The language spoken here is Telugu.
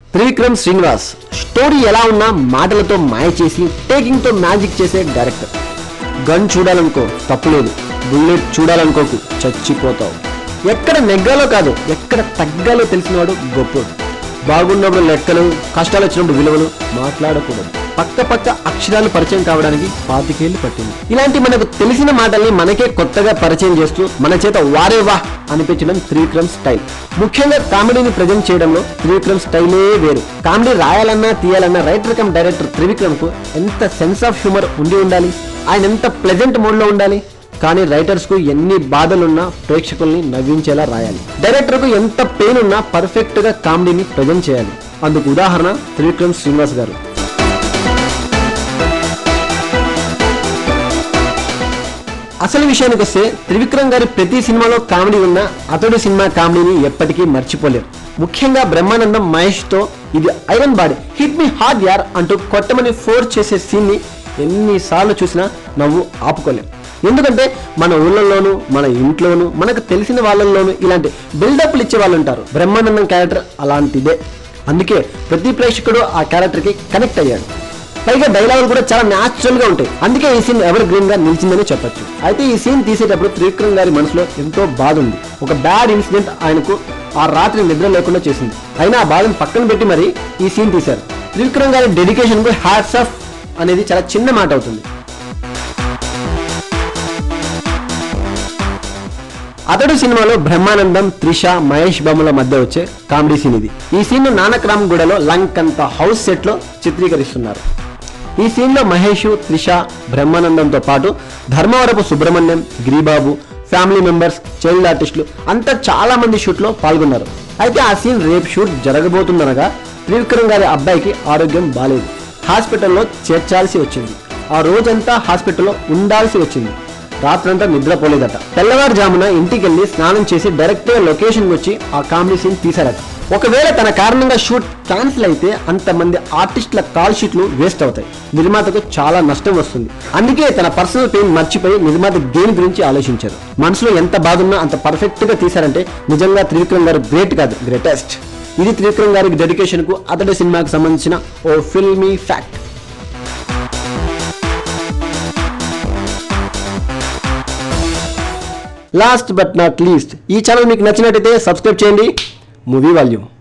త్రివిక్రమ్ శ్రీనివాస్ స్టోరీ ఎలా ఉన్నా మాటలతో మాయ చేసి టేకింగ్ తో మ్యాజిక్ చేసే డైరెక్టర్ గన్ చూడాలనుకో తప్పులేదు బుల్లెట్ చూడాలనుకోకు చచ్చిపోతావు ఎక్కడ నెగ్గాలో కాదు ఎక్కడ తగ్గాలో తెలిసినవాడు గొప్పోడు బాగున్నప్పుడు లెక్కలు కష్టాలు వచ్చినప్పుడు విలువలు మాట్లాడకూడదు పక్క పక్క అక్షరాలు పరిచయం కావడానికి పాతికేళ్లు పట్టింది ఇలాంటి మనకు తెలిసిన మాటల్ని మనకే కొత్తగా పరిచయం చేస్తూ మన చేత వారే వా అనిపించడం త్రివిక్రమ్ స్టైల్ ముఖ్యంగా కామెడీని ప్రజెంట్ చేయడంలో త్రివిక్రమ్ స్టైలే వేరు కామెడీ రాయాలన్నా తీయాలన్నా రైటర్ కమ్ డైరెక్టర్ త్రివిక్రమ్ కు ఎంత సెన్స్ ఆఫ్ హ్యూమర్ ఉండి ఉండాలి ఆయన ఎంత ప్లెజెంట్ మోడ్ లో ఉండాలి కానీ రైటర్స్ కు ఎన్ని బాధలున్నా ప్రేక్షకుల్ని నవ్వించేలా రాయాలి డైరెక్టర్ కు ఎంత పెయిన్ ఉన్నా పర్ఫెక్ట్ గా కామెడీని ప్రజెంట్ చేయాలి అందుకు ఉదాహరణ త్రివిక్రమ్ శ్రీనివాస్ గారు అసలు విషయానికి వస్తే త్రివిక్రమ్ గారి ప్రతి సినిమాలో కామెడీ ఉన్న అతడు సినిమా కామెడీని ఎప్పటికీ మర్చిపోలేరు ముఖ్యంగా బ్రహ్మానందం మహేష్ తో ఇది iron body hit me hard యార్ అంటూ కొట్టమని ఫోర్స్ చేసే సీన్ ని ఎన్నిసార్లు చూసినా నవ్వు ఆపుకోలేం ఎందుకంటే మన ఊళ్ళల్లోనూ మన ఇంట్లోనూ మనకు తెలిసిన వాళ్ళల్లోనూ ఇలాంటి బిల్డప్లు ఇచ్చే వాళ్ళు ఉంటారు బ్రహ్మానందం క్యారెక్టర్ అలాంటిదే అందుకే ప్రతి ప్రేక్షకుడు ఆ క్యారెక్టర్కి కనెక్ట్ అయ్యాడు పైగా డైలాగులు కూడా చాలా న్యాచురల్ గా ఉంటాయి అందుకే ఈ సీన్ ఎవర్ గ్రీన్ గా నిలిచిందని చెప్పొచ్చు అయితే ఈ సీన్ తీసేటప్పుడు త్రివిక్రమ్ గారి మనసులో ఎంతో బాధ ఉంది ఒక బ్యాడ్ ఇన్సిడెంట్ ఆయనకు ఆ రాత్రి నిద్ర లేకుండా చేసింది అయినా ఆ బాధను పక్కన పెట్టి మరి ఈ సీన్ తీశారు త్రివిక్రమ్ గారి డెడికేషన్ కు హ్యాట్స్ ఆఫ్ అనేది చాలా చిన్న మాట అవుతుంది అతడు సినిమాలో బ్రహ్మానందం త్రిష మహేష్ బాబుల మధ్య వచ్చే కామెడీ సీన్ ఇది ఈ సీన్ నానక్రామ్ గూడలో లంక్ అంత హౌస్ సెట్ లో చిత్రీకరిస్తున్నారు ఈ సీన్ లో మహేష్ త్రిష బ్రహ్మానందంతో పాటు Dharmavarapu Subrahmanyam Giribabu family members child ఆర్టిస్టులు అంతా చాలా మంది షూట్ లో పాల్గొన్నారు అయితే ఆ సీన్ రేపు షూట్ జరగబోతుందనగా త్రివిక్రమ్ గారి అబ్బాయికి ఆరోగ్యం బాలేదు హాస్పిటల్లో చేర్చాల్సి వచ్చింది ఆ రోజంతా హాస్పిటల్లో ఉండాల్సి వచ్చింది రాత్రంతా నిద్రపోలేదట తెల్లవారుజామున ఇంటికి వెళ్ళి స్నానం చేసి డైరెక్ట్ గా లొకేషన్ వచ్చి ఆ కామెడీ సీన్ తీశారట ఒకవేళ తన కారణంగా షూట్ క్యాన్సిల్ అయితే అంతమంది ఆర్టిస్టుల కాల్ షీట్లు వేస్ట్ అవుతాయి నిర్మాతకు చాలా నష్టం వస్తుంది అందుకే తన పర్సనల్ పెయిన్ మర్చిపోయి నిర్మాత గేమ్ గురించి ఆలోచించారు మనసులో ఎంత బాధ ఉన్నా అంత పర్ఫెక్ట్ గా తీశారంటే నిజంగా త్రివిక్రమ్ గారు గ్రేట్ కాదు గ్రేటెస్ట్ ఇది త్రివిక్రమ్ గారి డెడికేషన్ కు అతడి సినిమాకి సంబంధించిన ఓ filmy fact last but not least ఈ ఛానల్ మీకు నచ్చినట్టయితే సబ్స్క్రైబ్ చేయండి మూవీ వాల్యూమ్